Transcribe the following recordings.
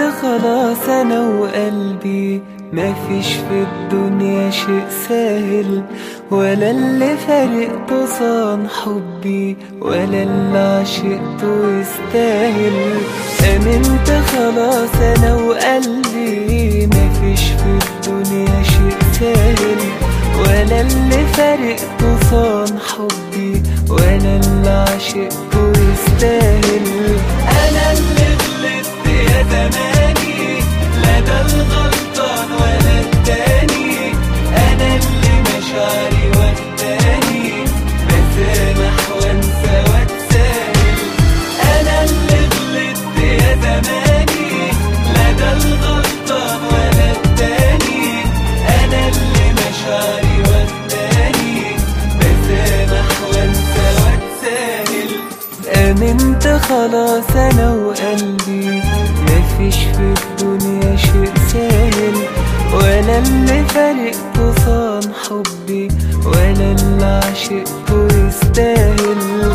خلاص انا وقلبي مفيش في الدنيا شيء سهل ولا اللي فرقته صان حبي ولا اللي عشقته يستاهل امنت خلاص انا وقلبي مفيش في الدنيا شيء سهل ولا اللي فرقته صان حبي ولا اللي عشقته يستاهل انا اللي غلطت يا زماني لا ده الغلطان ولا التاني انا اللي مشاعري واخداني بسامح وانسى واتساهل انا اللي غلطت يا زماني لا ده الغلطان ولا التاني انا اللي مشاعري واخداني بسامح وانسى واتساهل امنت خلاص انا وقلبي مفيش في الدنيا شيء سهل ولا اللي فرقته صان حبي ولا اللي عشقته يستاهل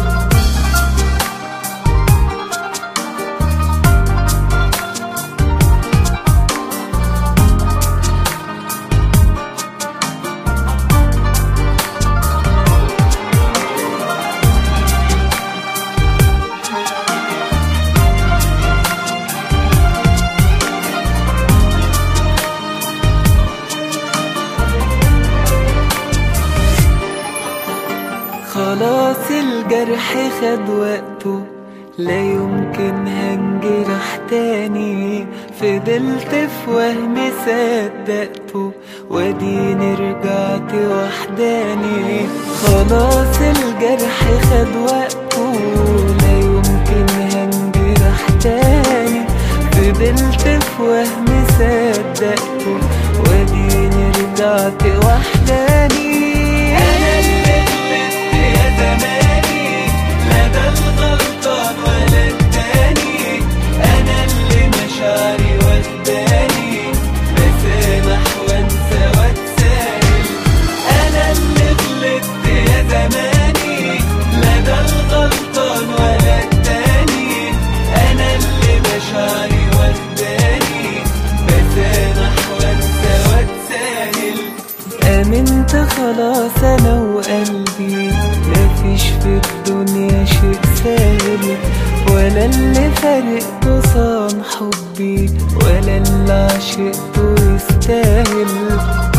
خلاص الجرح خد وقته لا يمكن هنجرح تاني فضلت في وهمي صدقته واديني رجعت وحداني خلاص الجرح خد وقته لا يمكن هنجرح تاني فضلت في وهمي صدقته واديني رجعت وحداني انا اللي غلطت يا زماني لا ده الغلطان ولا التاني انا اللي مشاعري واخداني بسامح وانسى واتساهل انا اللي غلطت يا زماني لا ده الغلطان ولا التاني انا اللي مشاعري واخداني بسامح وانسى واتساهل امنت خلاص انا وقلبي مفيش في الدنيا شيء سهل ولا اللي فرقته صان حبي ولا اللي عشقته يستاهل